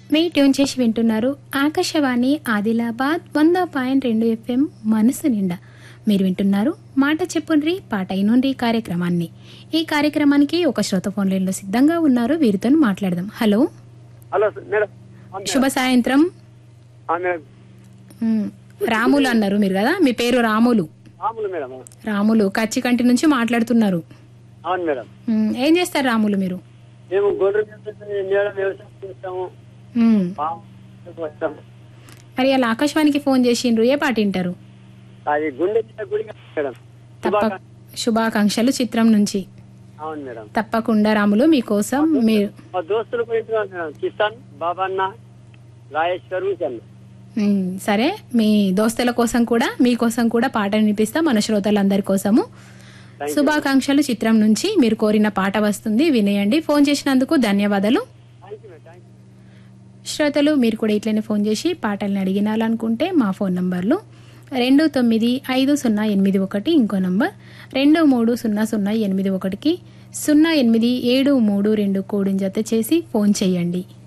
మీ tune చేసి వింటున్నారు ఆకాశవాణి ఆదిలాబాద్ వంద పాయింట్ రెండు ఎఫ్ఎం మనసు నిండా మీరు వింటున్నారు మాట చెప్పుండ్రి పాట అయినుండ్రి కార్యక్రమాన్ని ఈ కార్యక్రమానికి ఒక శ్రోత ఫోన్ లైన్లో సిద్ధంగా ఉన్నారు వీరితో మాట్లాడదాం హలో హలో సార్, మేడం ఆ, మేడం. శుభ సాయంత్రం ఆ, మేడం మ్, రాములు అన్నారు మీరు కదా మీ పేరు రాములు మామూలు మేడం రాములు కచ్చికంటి నుంచి మాట్లాడుతున్నారు అవును మేడం మ్, ఏం చేస్తారు రాములు మీరు మేము గొర్రె మేడం వ్యవసాయం చేస్తాము మ్, పాము వస్తాము మరి అలా ఆకాశవాణికి ఫోన్ చేసిండ్రు ఏ పాట వింటారు అది గుండె చిన్న గుడి మేడం తప్ప శుభాకాంక్షలు చిత్రం నుంచి అవును మేడం తప్పకుండా రాములు మీకోసం మీరు మా దోస్తులు కూడా ఇంట్లో ఉన్నారు మేడం కిసాన్ బాబన్న రాయేశ్వర్ విశాల్ మ్, సరే మీ దోస్తుల కోసం కూడా మీకోసం కూడా పాట వినిపిస్తాం మన శ్రోతలందరి కోసము శుభాకాంక్షలు చిత్రం నుంచి మీరు కోరిన పాట వస్తుంది వినేయండి ఫోన్ చేసినందుకు ధన్యవాదాలు thank you madam thank you శ్రోతలు మీరు కూడా ఇట్లనే ఫోన్ చేసి పాటల్ని అడిగినాలనుకుంటే మా ఫోన్ నంబర్లు రెండు తొమ్మిది ఐదు సున్నా ఎనిమిది ఒకటి ఇంకో నంబర్ రెండు మూడు సున్నా సున్నా ఎనిమిది ఒకటికి సున్నా ఎనిమిది ఏడు మూడు రెండు కోడిని జత చేసి ఫోన్ చేయండి